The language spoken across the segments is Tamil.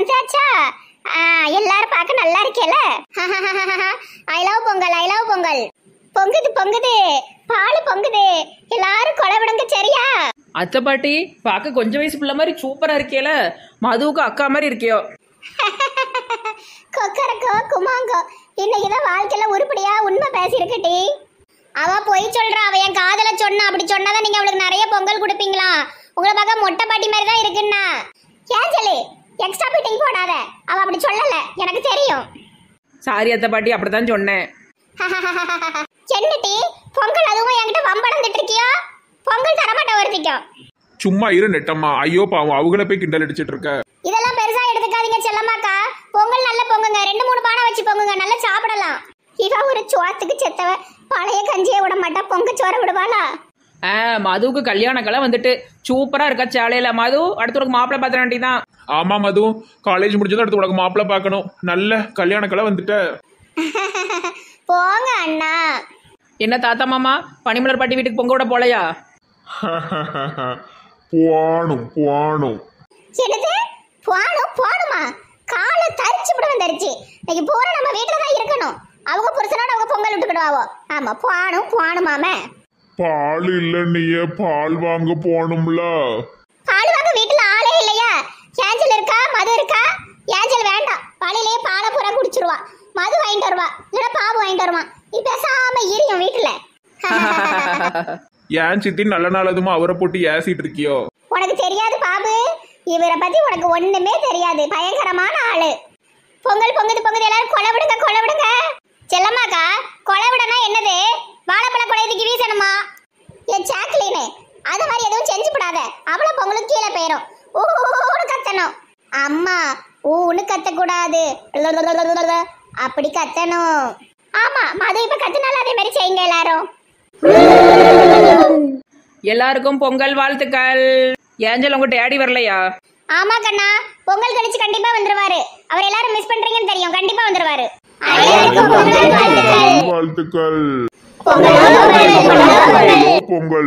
வந்தாச்சா ஆ, எல்லாரும் பார்க்க நல்லா இருக்கேல I love Pongal I love Pongal பொங்குது பொங்குது பால் பொங்குது எல்லாரும் கொலை விடுங்க சரியா அத்தை பாட்டி பார்க்க கொஞ்சம் வயசு பிள்ளை மாதிரி சூப்பரா இருக்கேல மதுவுக்கு அக்கா மாதிரி இருக்கியோ கொக்கரக்கோ குமாங்கோ இன்னைக்குதான் வாழ்க்கையில உருப்படியா உண்மை பேசியிருக்கட்டி அவ பொய் சொல்றா அவ என் காதல சொன்னா அப்படி சொன்னாதான் நீங்க அவளுக்கு நிறைய பொங்கல் கொடுப்பீங்களா உங்களை பார்க்க மொட்டை பாட்டி மாதிரி தான் இருக்குன்னா ஏன் சொல்லி எக்ஸ்ட்ரா மீட்டிங் போடாத அவ அப்படி சொல்லல எனக்கு தெரியும் சாரி அத்தை பாட்டி அப்படித்தான் சொன்னேன் என்னட்டி பொங்கல் அதுவும் என்கிட்ட வம்பளந்துட்டு இருக்கியோ பொங்கல் தரமாட்ட ஒருத்திக்கும் சும்மா இரு நெட்டம்மா ஐயோ பாவம் அவங்கள போய் கிண்டல் அடிச்சிட்டு இருக்க இதெல்லாம் பெருசா எடுத்துக்காதீங்க செல்லம்மாக்கா பொங்கல் நல்ல பொங்குங்க ரெண்டு மூணு பானை வச்சு பொங்குங்க நல்லா சாப்பிடலாம் இவ ஒரு சோத்துக்கு செத்தவ பழைய கஞ்சியை விட மாட்டா பொங்க சோற விடுவாளா ஆ மதுவுக்கு கல்யாண கலை வந்துட்டு சூப்பரா இருக்கா சேலையில மது அடுத்த ஒரு மாப்பிள்ளை பார்த்த வேண்டியதான் ஆமா மது காலேஜ் முடிஞ்சதும் அடுத்து உனக்கு மாப்பிள்ளை பார்க்கணும் நல்ல கல்யாண கலை வந்துட்ட போங்க அண்ணா என்ன தாத்தா மாமா பனிமலர் பாட்டி வீட்டுக்கு பொங்க விட போலையா போணும் போணும் என்னது போணும் போணுமா காலை தரிச்சு விடுவேன் தரிச்சு இன்னைக்கு பூரா நம்ம வீட்டுல தான் இருக்கணும் அவங்க புருஷனோட அவங்க பொங்கல் விட்டுக்கிடுவாவோ ஆமா போணும் போணுமாமே பால் இல்ல நீயே பால் வாங்க போகணும்ல பால் வாங்க வீட்டுல ஆளே இல்லையா ஏஞ்சல் இருக்கா மது இருக்கா ஏஞ்சல் வேண்டாம் வழியிலேயே பாலை பூரா குடிச்சிருவா மது வாங்கிட்டு வருவா இல்ல பாபு வாங்கிட்டு வருவான் நீ பேசாம இரியும் வீட்டுல ஏன் சித்தி நல்ல நாள் அதுமா அவரை போட்டு ஏசிட்டு இருக்கியோ உனக்கு தெரியாது பாபு இவரை பத்தி உனக்கு ஒண்ணுமே தெரியாது பயங்கரமான ஆளு பொங்கல் பொங்குது பொங்குது எல்லாரும் கொலை விடுங்க கொலை விடுங்க செல்லம்மாக்கா கொலை விடனா என்னது வாழைப்பழ கொலையதுக்கு வீசணுமா என் சாக்லீனு அது மாதிரி எதுவும் செஞ்சு விடாத அவ்வளோ பொங்கலும் கீழே போயிடும் ஊன்னு கத்தணும் அம்மா ஊன்னு கத்தக்கூடாது அப்படி கத்தணும் ஆமா மது இப்ப கத்துனாலும் அதே மாதிரி செய்யுங்க எல்லாரும் எல்லாருக்கும் பொங்கல் வாழ்த்துக்கள் ஏஞ்சல் உங்க டேடி வரலையா ஆமா கண்ணா பொங்கல் கழிச்சு கண்டிப்பா வந்துருவாரு அவர் எல்லாரும் மிஸ் பண்றீங்கன்னு தெரியும் கண்டிப்பா வந்துருவாரு வாழ்த்துக்கள் பொங்கல்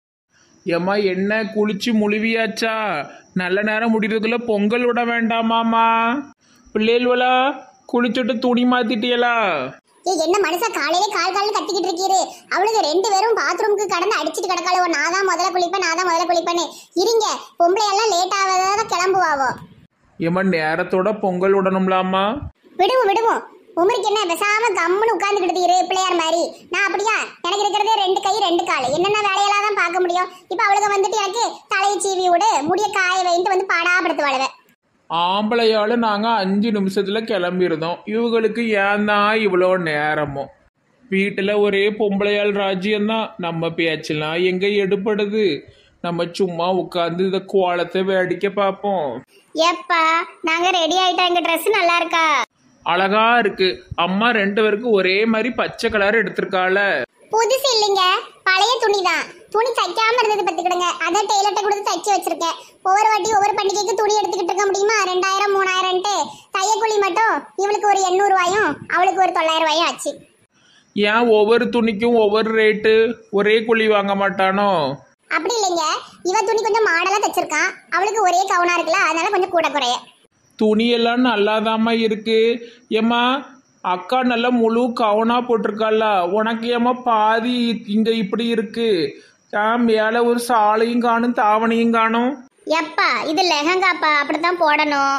ஏம்மா என்ன குளிச்சு முழுவியாச்சா நல்ல நேரம் முடிகிறதுக்குள்ள பொங்கல் விட வேண்டாமாமா பிள்ளைகளா குளிச்சுட்டு துணி மாத்திட்டியலா ஏய் என்ன மனுஷா காலையில கால் கால் கத்திக்கிட்டு இருக்கீரு அவளுக்கு ரெண்டு பேரும் பாத்ரூமுக்கு கடந்து அடிச்சிட்டு கிடக்காளவோ நான் தான் முதல்ல குளிப்பேன் நான் தான் முதல்ல குளிப்பேன்னு இருங்க பொம்பளை எல்லாம் லேட் ஆகாத கிளம்புவாவோ ஏம்மா நேரத்தோட பொங்கல் விடணும்லாமா விடுவோம் விடுவோம் உமருக்கு என்ன பேசாம கம்முன்னு உட்காந்துக்கிட்டு இரு பிள்ளையார் மாதிரி நான் அப்படியா எனக்கு இருக்கிறதே ரெண்டு கை ரெண்டு கால் என்னென்ன வேலையெல்லாம் தான் பார்க்க முடியும் இப்போ அவளுக்கு வந்துட்டு எனக்கு தலையை சீவி விடு முடிய காய வைன்ட்டு வந்து பாடாப்படுத்துவாளுவ ஆம்பளையால நாங்க அஞ்சு நிமிஷத்துல கிளம்பியிருந்தோம் இவங்களுக்கு ஏன் தான் இவ்வளோ நேரமோ வீட்டில் ஒரே பொம்பளையாள் ராஜ்யம்தான் நம்ம பேச்செல்லாம் எங்க எடுப்படுது நம்ம சும்மா உட்காந்து இந்த கோலத்தை வேடிக்கை பார்ப்போம் எப்பா நாங்க ரெடி ஆயிட்டோம் எங்க Dress நல்லா இருக்கா அழகா இருக்கு அம்மா ரெண்டு பேருக்கும் ஒரே மாதிரி பச்சை கலர் எடுத்திருக்காள புதுசு இல்லைங்க பழைய துணி தான் துணி தைக்காம இருந்தது பத்துக்கிடுங்க அதை டெய்லர்ட்ட கொடுத்து தைச்சு வச்சிருக்கேன் ஒவ்வொரு வாட்டி ஒவ்வொரு பண்டிகைக்கு துணி எடுத்துக்கிட்டு இருக்க முடியுமா ரெண்டாயிரம் மூணாயிரம்ட்டு தையக்கூலி மட்டும் இவளுக்கு ஒரு எண்ணூறு ரூபாயும் அவளுக்கு ஒரு தொள்ளாயிரம் ரூபாயும் ஆச்சு ஏன் ஒவ்வொரு துணிக்கும் ஒவ்வொரு ரேட்டு ஒரே குழி வாங்க மாட்டானோ அப்படி இல்லைங்க இவ துணி கொஞ்சம் மாடலா தைச்சிருக்கான் அவளுக்கு ஒரே கவுனா இருக்குல்ல அதனால கொஞ்சம் கூட குறைய துணியெல்லாம் நல்லாதாம்மா இருக்கு ஏம்மா அக்கா நல்லா முழு கவனா போட்டிருக்கால உனக்கு ஏம்மா பாதி இங்க இப்படி இருக்கு ஏன் மேலே ஒரு சாலையும் காணும் தாவணியும் காணும் எப்பா இது லெஹங்காப்பா அப்படித்தான் போடணும்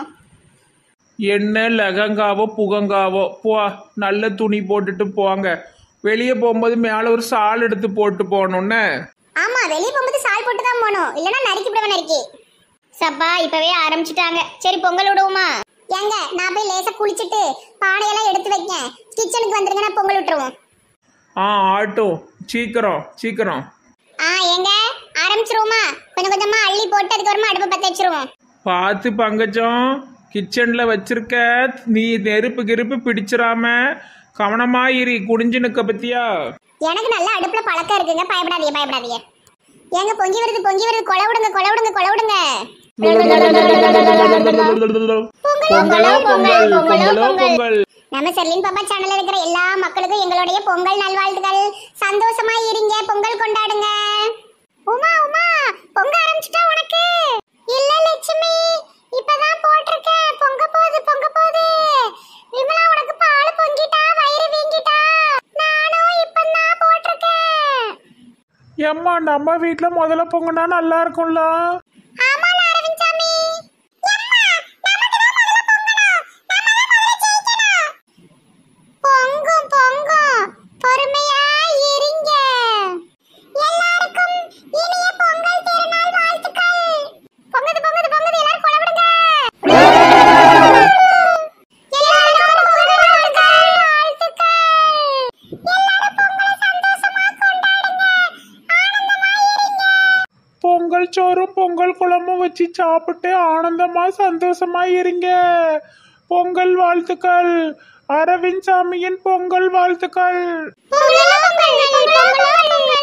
என்ன லெகங்காவோ புகங்காவோ போ நல்ல துணி போட்டுட்டு போங்க வெளியே போகும்போது மேலே ஒரு சால் எடுத்து போட்டு போகணுன்னு ஆமா வெளிய போகும்போது சால் போட்டு தான் போகணும் இல்லனா நறுக்கி விடுவேன் நறுக்கி சப்பா இப்பவே ஆரம்பிச்சிட்டாங்க சரி பொங்கல் விடுவோமா ஏங்க நான் போய் லேசா குளிச்சிட்டு பானையெல்லாம் எடுத்து வைக்கேன் கிச்சனுக்கு வந்துருங்க நான் பொங்கல் விட்டுருவோம் ஆ ஆட்டும் சீக்கிரம் சீக்கிரம் ஆ ஏங்க ஆரம்பிச்சிருவோமா கொஞ்சம் கொஞ்சமா அள்ளி போட்டு அதுக்கப்புறமா அடுப்பு பத்த வச்சிருவோம் பார்த்து பங்கஜம் கிச்சன்ல வச்சிருக்க நீ நெருப்பு கிருப்பு பிடிச்சிராம கவனமா இரு குடிஞ்சு நிக்க பத்தியா எனக்கு நல்ல அடுப்புல பழக்கம் இருக்குங்க பயப்படாதீங்க பயப்படாதீங்க ஏங்க பொங்கி வருது பொங்கி வருது கொலை விடுங்க கொலை விடுங்க கொலை விடுங்க பொங்கலோ பொங்கல் பொங்கலோ பொங்கல் நம்ம செல்லின் பாப்பா சேனல்ல இருக்கிற எல்லா மக்களுக்கும் எங்களுடைய பொங்கல் நல்வாழ்த்துக்கள் சந்தோஷமா இருங்க பொங்கல் கொண்டாடுங்க உமா உமா பொங்க ஆரம்பிச்சிட்டா உனக்கு இல்ல லட்சுமி இப்பதான் போட்டிருக்கேன் பொங்க ஏம்மா நம்ம வீட்டில் முதல்ல பொங்குனா நல்லா இருக்கும்ல ஆமா அரவிந்த் சாமி பொங்கும் பொங்கும் பொறுமையா இருங்க எல்லாருக்கும் இனிய பொங்கல் திருநாள் வாழ்த்துக்கள் பொங்குது பொங்குது பொங்குது எல்லாரும் கொலவிடுங்க எல்லாருக்கும் பொங்கல் வாழ்த்துக்கள் வாழ்த்துக்கள் எல்லாரும் பொங்கலை சந்தோஷமா கொண்டாடுங்க ஆனந்தமா இருங்க பொங்கல் சோறும் பொங்கல் குழம்பும் வச்சு சாப்பிட்டு ஆனந்தமா சந்தோஷமா இருங்க பொங்கல் வாழ்த்துக்கள் அரவிந்த் சாமியின் பொங்கல் வாழ்த்துக்கள் பொங்கல் பொங்கல் பொங்கல் பொங்கல்